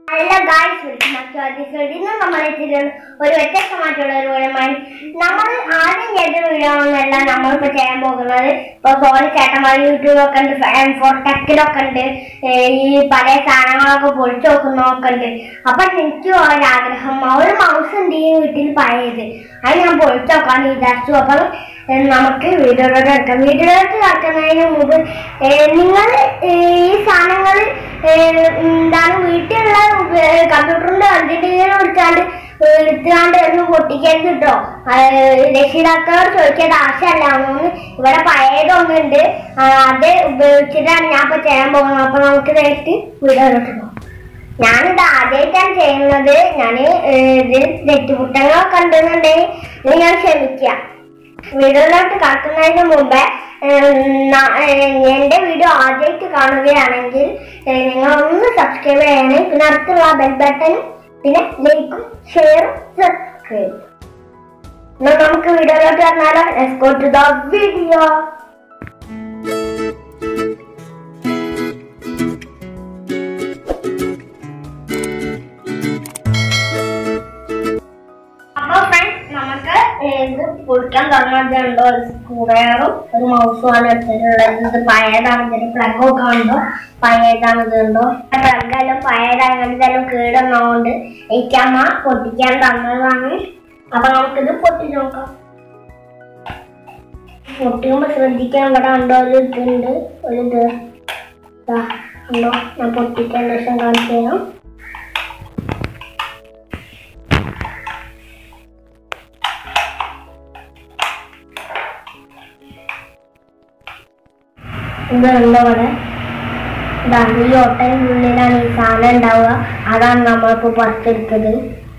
Hello guys ഇന്ന് നമ്മൾ എത്തിയിട്ടുണ്ട് ഒരു വ്യത്യസ്തമായിട്ടുള്ള ഒരു വീടുമായി നമ്മൾ ആദ്യം ചെയ്ത വീഡിയോ ഒന്നല്ല നമ്മളിപ്പോ ചെയ്യാൻ പോകുന്നത് ഇപ്പൊ ഫോണിൽ ചേട്ടന്മാർ യൂട്യൂബൊക്കെ ഉണ്ട് ഫാൻ ഫോർ ടെക്കിലൊക്കെ ഉണ്ട് ഏ, ഈ പല സാധനങ്ങളൊക്കെ പൊളിച്ചു നോക്കുന്നതൊക്കെ ഉണ്ട് അപ്പൊ എനിക്ക് ഒരാഗ്രഹം ഒരു മൗസ് ഉണ്ട് ഈ വീട്ടിൽ പഴയത് അത് ഞാൻ പൊളിച്ചു നോക്കാന്ന് വിചാരിച്ചു അപ്പം ഏ, നമുക്ക് വീഡിയോയിലോട്ട് എടുക്കാം വീഡിയോയിലോട്ട് കിടക്കുന്നതിന് മുമ്പ് നിങ്ങൾ ഈ സാധനങ്ങൾ എന്താണ് വീട്ടിലുള്ള കമ്പ്യൂട്ടറിന്റെ കണ്ടിട്ട് വിളിച്ചാണ്ട് എടുത്താണ്ട് ഒന്ന് പൊട്ടിക്കരുത് കേട്ടോ രക്ഷിതാക്കളോട് ചോദിക്കേണ്ട ആവശ്യമല്ല ഒന്ന് ഇവിടെ പഴയതൊന്നുണ്ട് ആ, അത് ഉപയോഗിച്ചിട്ടാണ് ഞാൻ ഇപ്പൊ ചെയ്യാൻ പോകുന്നത് അപ്പൊ നമുക്ക് നേരിട്ട് വീഡിയോയിലോട്ട് പോകാം ഞാനിത് ആദ്യമായിട്ടാണ് ചെയ്യുന്നത് ഞാൻ ഇത് തെറ്റുകുട്ടങ്ങളൊക്കെ ഉണ്ടെന്നുണ്ടെങ്കിൽ നിങ്ങൾ ക്ഷമിക്കുക വീഡിയോയിലോട്ട് കടക്കുന്നതിന് മുമ്പേ ഏഹ്, ന- ഏഹ്, എന്റെ വീഡിയോ ആദ്യമായിട്ട് കാണുകയാണെങ്കിൽ ഏഹ്, നിങ്ങൾ ഒന്ന് സബ്സ്ക്രൈബ് ചെയ്യണേ പിന്നെ അടുത്തുള്ള ബെൽ ബട്ടനും പിന്നെ ലൈക്കും ഷെയറും സബ്സ്ക്രൈബ് എന്നാൽ നമുക്ക് വീഡിയോയിലോട്ട് വന്നാലോ let's go to the video അപ്പൊ ഫ്രണ്ട്സ് നമുക്ക് ഇത് പൊളിക്കാൻ തുടങ്ങുന്നുണ്ടോ ഒരു സ്ക്രൂഡ്രൈവറും ഒരു മൗസും ആണ് എടുത്തിട്ടുള്ളത് ഇത് പഴയതാണ് ഇതിന് പ്ലഗ് ഒക്കെ ഉണ്ടോ പഴയതാണ് ഇതുണ്ടോ പ്ലഗ് എല്ലാം പഴയതായത് ഇതെല്ലാം കേടുന്നതുകൊണ്ട് എനിക്ക് അമ്മ പൊട്ടിക്കാൻ തന്നതാണ് അപ്പൊ നമുക്കിത് പൊട്ടി നോക്കാം പൊട്ടിക്കുമ്പോ ശ്രദ്ധിക്കാൻ ഇവിടെ ഉണ്ടോ ഒരു ഇതുണ്ട് ഒരു ഇത് ദാ, ഉണ്ടോ ഞാൻ പൊട്ടിക്കാൻ ശേഷം കാണിച്ചു തരാം ഇതുണ്ട് ഇവിടെ ഇതാണ് ഈ ഓട്ടയുടെ ഉള്ളിലാണ് ഈ സാധനം ഉണ്ടാവുക അതാണ് നമ്മളിപ്പോ പുറത്തെടുത്തത്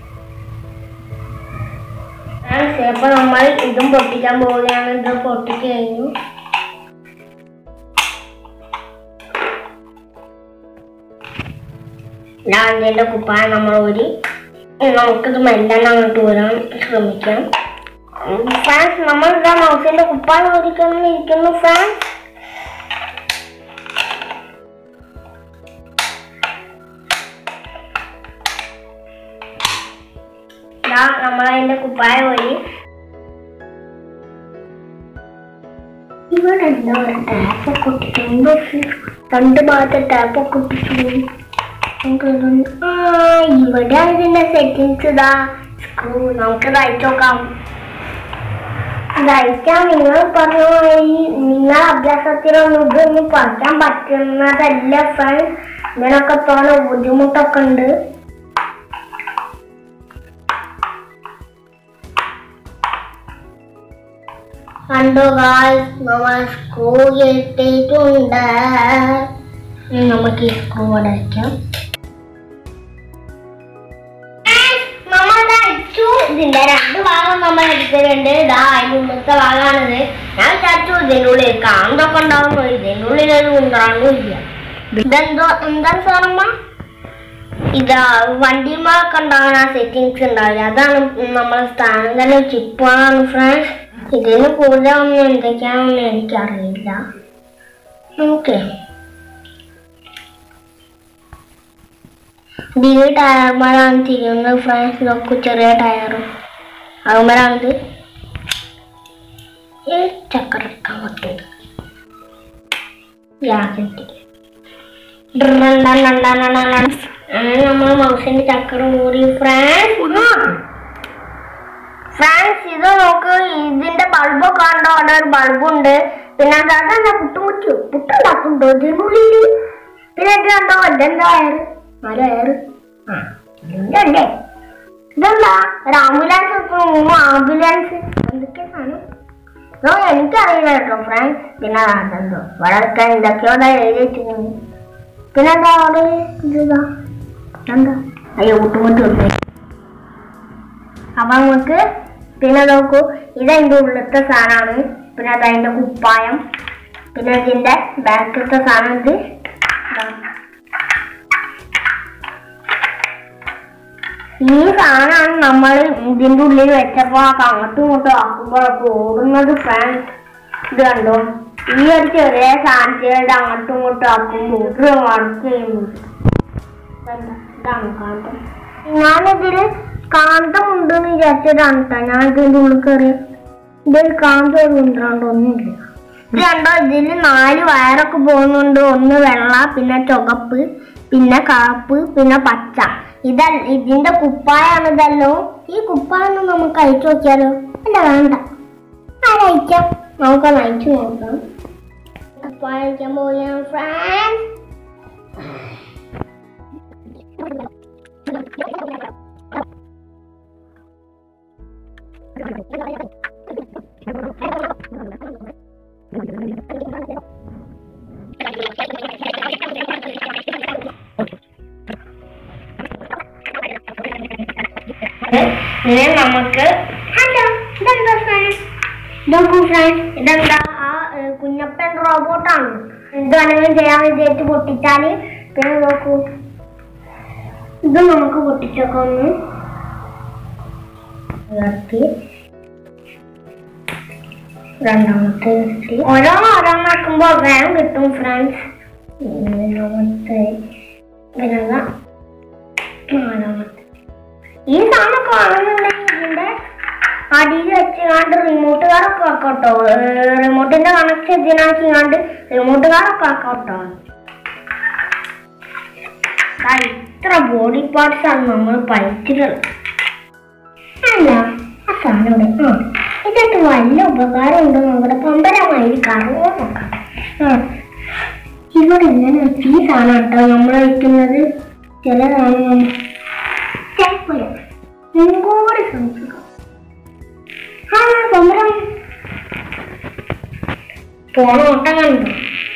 അപ്പൊ നമ്മൾ ഇതും പൊട്ടിക്കാൻ പോവുകയാണ് ഇത് പൊട്ടിച്ച് കഴിഞ്ഞു ലാലിന്റെ കുപ്പായം നമ്മൾ ഊരി നമുക്കിത് മെല്ലെ അങ്ങോട്ട് ഊരാൻ ശ്രമിക്കാം ഫ്രാൻസ് നമ്മൾ ഇതാ മൗസിന്റെ കുപ്പായം ഊരിക്കുന്നു ഇരിക്കുന്നു ഫ്രാൻസ് ദാ നമ്മളതിന്റെ കുപ്പായ പോയി ഇവിടെ എന്താ ടാപ്പ് കുട്ടിട്ടുണ്ട് രണ്ട് ഭാഗത്തെ ടാപ്പ് കുട്ടിച്ചു ആ ഇവിടെ അതിന്റെ സെറ്റിങ്സ് ഇതാ സ്ക്രൂ നമുക്ക് തയ്ച്ചു നോക്കാം തയ്ക്കാൻ നിങ്ങൾ പറഞ്ഞ മാതിരി നിങ്ങൾ അഭ്യാസത്തിലൊന്നും ഇതൊന്നും പഠിക്കാൻ പറ്റുന്നതല്ല ഫ്രണ്ട്സ് ഇതിനൊക്കെ തോന്നെ ബുദ്ധിമുട്ടൊക്കെ ഉണ്ട് കണ്ടു ഗായ്സ് നമ്മൾ സ്ക്രൂ കിട്ടിയിട്ടുണ്ട് ഇനി നമുക്ക് ഈ സ്ക്രൂ ഇവിടെ വയ്ക്കാം നമ്മൾ അടിച്ചു ഇതിന്റെ രണ്ട് ഭാഗം നമ്മൾ എടുത്തിട്ടുണ്ട് ഇതാ അതിന്റെ ഉള്ളത്തെ ഭാഗമാണിത് ഞാൻ വിചാരിച്ചു ഇതിന്റെ ഉള്ളിൽ കാന്തൊക്കെ ഉണ്ടാവുന്നു ഇതിന്റെ ഉള്ളിൽ ഒരു ഉണ്ടാകുന്നില്ല ഇതെന്തോ എന്താ സാറമ്മ ഇതാ വണ്ടിമാർക്ക് ഉണ്ടാകുന്ന സെറ്റിങ്സ് ഉണ്ടാവില്ല അതാണ് നമ്മളെ സ്ഥാനം തന്നെ ചിപ്പാണ് ഫ്രണ്ട്സ് ഇതിന് കൂടുതലൊന്നും എന്തൊക്കെയാണെന്ന് എനിക്കറിയില്ല ഓക്കെ ഈ ടയർമാരാണ് തിരിയുന്നത് ഫ്രണ്ട്സ് നോക്കൂ ചെറിയ ടയറും അതുമ്പോഴാണിത് ഈ ചക്കറക്കാൻ പറ്റും ഗ്യാസിൻ്റെ അങ്ങനെ നമ്മൾ മൗസിന്റെ ചക്രം ഊരി ഫ്രാൻസ് ഫ്രാൻസ് ഇത് നോക്ക് ഇതിന്റെ ബൾബൊക്കെ ഉണ്ടോ അവിടെ ഒരു ബൾബുണ്ട് പിന്നെ അതെന്താ പുട്ടുമുച്ചു പുട്ടുണ്ടാക്കുന്നുണ്ടോ ഇതിനുള്ളിൽ പിന്നെ ഇത് കണ്ടോ ഇതെന്താ അയറ് നാല് അയറ് ആ ഇതല്ലേ ഇതെന്താ ഒരു ആംബുലൻസ് വെക്കുന്നു ആംബുലൻസ് എന്തൊക്കെ സാധനം ഓ എനിക്കറിയില്ല കേട്ടോ ഫ്രാൻസ് പിന്നെ അതെന്തോ ഇവിടെ ഒക്കെ എന്തൊക്കെയോ ദാ എഴുതി വെച്ചിരുന്നു പിന്നെ എന്താ അവിടെ ഇതാ എന്താ അയ്യോ കൂട്ടുമുട്ട് ഉണ്ട് അപ്പൊ നമുക്ക് പിന്നെ നോക്കൂ ഇതെന്റെ ഉള്ളിലത്തെ സാധനമാണ് പിന്നെ അത് അതിന്റെ കുപ്പായം പിന്നെ ഇതിന്റെ ബാക്കിലത്തെ സാധനം ഇത് ഇതാ. ഈ സാധനമാണ് നമ്മൾ ഇതിന്റെ ഉള്ളിൽ വെച്ചപ്പോ ആ അങ്ങോട്ടും ഇങ്ങോട്ടും ആക്കുമ്പോഴൊക്കെ ഓടുന്നത് ഫ്രണ്ട്സ് ഇത് കണ്ടോ ഈ ഒരു ചെറിയ സാധനത്തിയുടെ അങ്ങോട്ടും ഇങ്ങോട്ടും ആക്കുമ്പോൾ ഇത് വർക്ക് ചെയ്യുന്നു ഇതാണ് കാന്തം ഞാനിതില് കാന്തം ഉണ്ടെന്ന് വിചാരിച്ചതാണ് കേട്ടോ ഞാൻ ഇതിന്റെ ഉള്ളിൽ കയറി ഇതിൽ കാന്തം ഉണ്ടാണ്ടൊന്നുമില്ല ഇത് കണ്ടോ ഇതില് നാല് വയറൊക്കെ പോകുന്നുണ്ട് ഒന്ന് വെള്ള പിന്നെ ചുവപ്പ് പിന്നെ കറുപ്പ് പിന്നെ പച്ച ഇത ഇതിന്റെ കുപ്പായാണ് ഇതല്ലോ ഈ കുപ്പായൊന്ന് നമുക്ക് അയച്ചു നോക്കിയാലോ അല്ല വേണ്ട ആരയക്കാം നമുക്കൊന്ന് അയച്ചു നോക്കാം കുപ്പായ അയക്കാൻ പോവുകയാണ് ഫ്രണ്ട്സ് ഇനി നമുക്ക് ഹലോ ഇതെന്താ ഫ്രണ്ട്സ് നോക്കൂ ഫ്രണ്ട്സ് ഇതെന്താ ആ ഏ, കുഞ്ഞപ്പൻ റോബോട്ടാണ് എന്ത് വേണമെങ്കിലും ചെയ്യാൻ വേണ്ടിയിട്ട് പൊട്ടിച്ചാല് പിന്നെ നോക്കൂ ഇത് നമുക്ക് പൊട്ടിച്ചൊക്കെ ഒന്ന് ഉയർത്തി രണ്ടാമത്തെ ഉയർത്തി ഓരോന്ന് ഓരോന്നാക്കുമ്പോ വേഗം കിട്ടും ഫ്രണ്ട്സ് മൂന്നാമത്തെ പിന്നെന്താ നാലാമത്തെ ഈ സാധനമൊക്കെ വാങ്ങുന്നുണ്ടെങ്കിൽ ഇതിന്റെ അടിയിൽ വെച്ചുകൊണ്ട് റിമോട്ട് കാറൊക്കെ ആക്കട്ടോ റിമോട്ടിന്റെ കണക്ഷൻ ഇതിനാക്കിങ്ങാണ്ട് റിമോട്ട് കാറൊക്കെ ആക്കട്ടോ ദാ ഇത്ര ബോഡി പാർട്സ് ആണ് നമ്മൾ പഠിച്ചിട്ടുള്ളത് അല്ല ആ സാധനം ഇവിടെ ആ ഇതൊക്കെ വല്ല ഉപകാരം ഉണ്ടോ നമ്മുടെ പമ്പരമായി കറങ്ങോ നോക്കാം ആ ഇവിടെ ഇങ്ങനെ ഈ സാധനം കേട്ടോ നമ്മൾ വയ്ക്കുന്നത് ചില സാധനം ചിലപ്പോൾ കൂടി ശ്രമിക്കുക ആ സമരം പോണ ഓട്ടം കണ്ടു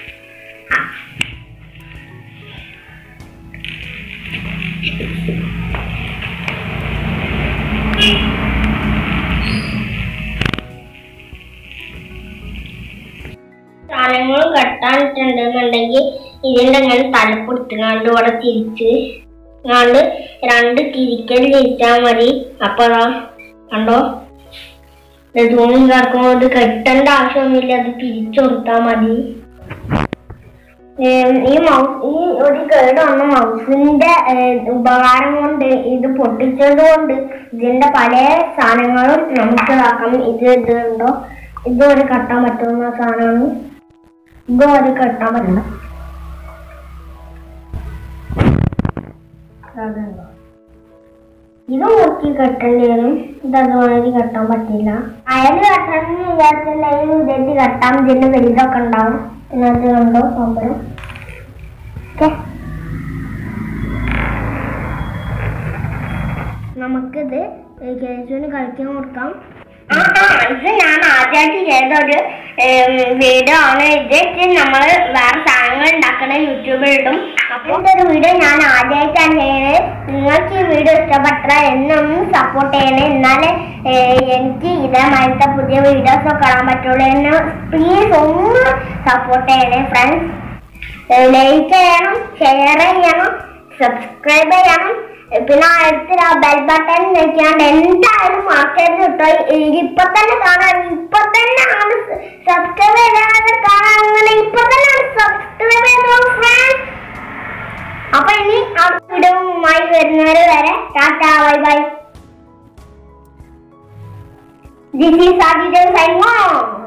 സാധനങ്ങളും കെട്ടാനിട്ടുണ്ടെന്നുണ്ടെങ്കിൽ ഇതിന്റെ ഇങ്ങനെ തലപ്പൊടുത്തുകാണ്ട് ഇവിടെ തിരിച്ച് ാണ്ട് രണ്ട് തിരിക്കൽ തിരിച്ചാൽ മതി അപ്പൊ അതാ കണ്ടോ ഇത് തൂണി കിടക്കുമ്പോൾ ഇത് കെട്ടേണ്ട ആവശ്യമൊന്നുമില്ല അത് തിരിച്ചു കൊടുത്താൽ മതി ഏം, ഈ മൗസ് ഈ ഒരു കേട് വന്ന മൗസിന്റെ ഉപകാരം കൊണ്ട് ഇത് പൊട്ടിച്ചത് കൊണ്ട് ഇതിന്റെ പല സാധനങ്ങളും നമുക്ക് ഇതാക്കാം ഇത് ഇത് ഉണ്ടോ ഇത് ഒരു കെട്ടാൻ പറ്റുന്ന സാധനമാണ് ഇത് ഒരു കെട്ടാൻ പറ്റില്ല അതുണ്ടോ ഇത് മുറുക്കി കെട്ടേണ്ടി വരും ഇത് അതുമാതിരി കെട്ടാൻ പറ്റില്ല അയൽ കെട്ടണം വിചാരിച്ചിട്ടുണ്ടെങ്കിൽ ഇതിന്റെ കെട്ടാൻ ഇതിന്റെ വലുതൊക്കെ ഉണ്ടാവും പിന്നെ അത് കണ്ടോ പമ്പരം ഓക്കെ നമുക്കിത് കേശുവിന് കളിക്കാൻ കൊടുക്കാം ആ, ആ, ഇത് ഞാൻ ആദ്യമായിട്ട് ചെയ്ത ഒരു വീഡിയോ ആണ് ഇത് ഇത് നമ്മൾ വേറെ സാധനങ്ങൾ ഉണ്ടാക്കണ യൂട്യൂബിൽ ഇടും അപ്പോൾ ഇതൊരു വീഡിയോ ഞാൻ ആദ്യമായിട്ടാണ് ചെയ്യുന്നത് നിങ്ങൾക്ക് ഈ വീഡിയോ ഇഷ്ടപ്പെട്ട എന്നൊന്ന് സപ്പോർട്ട് ചെയ്യണേ എന്നാലേ ഏ, എനിക്ക് ഇതേമാതിരത്തെ പുതിയ വീഡിയോസ് ഒക്കെ കാണാൻ പറ്റുള്ളൂ എന്നെ പ്ലീസ് ഒന്ന് സപ്പോർട്ട് ചെയ്യണേ ഫ്രണ്ട്സ് ലൈക്ക് ചെയ്യണം ഷെയർ ചെയ്യണം സബ്സ്ക്രൈബ് ചെയ്യണം പിന്നെ അടുത്ത ബെൽ ബട്ടൺ ഞെക്കിയാണ്ട് എന്തായാലും മറക്കരുത് കേട്ടോ ഇ- ഇപ്പൊ തന്നെ കാണാൻ ഇപ്പൊ തന്നെ ആണ് സബ്സ്ക്രൈബ് ചെയ്താൽ കാണാൻ അങ്ങനെ ഇപ്പൊ തന്നെ സബ്സ്ക്രൈബ് ചെയ്തോളൂ ഫ്രണ്ട്സ് അപ്പൊ ഇനി ആ വീഡിയോവുമായി വരുന്നവരെ വരെ tata bye bye this is Aditya Simo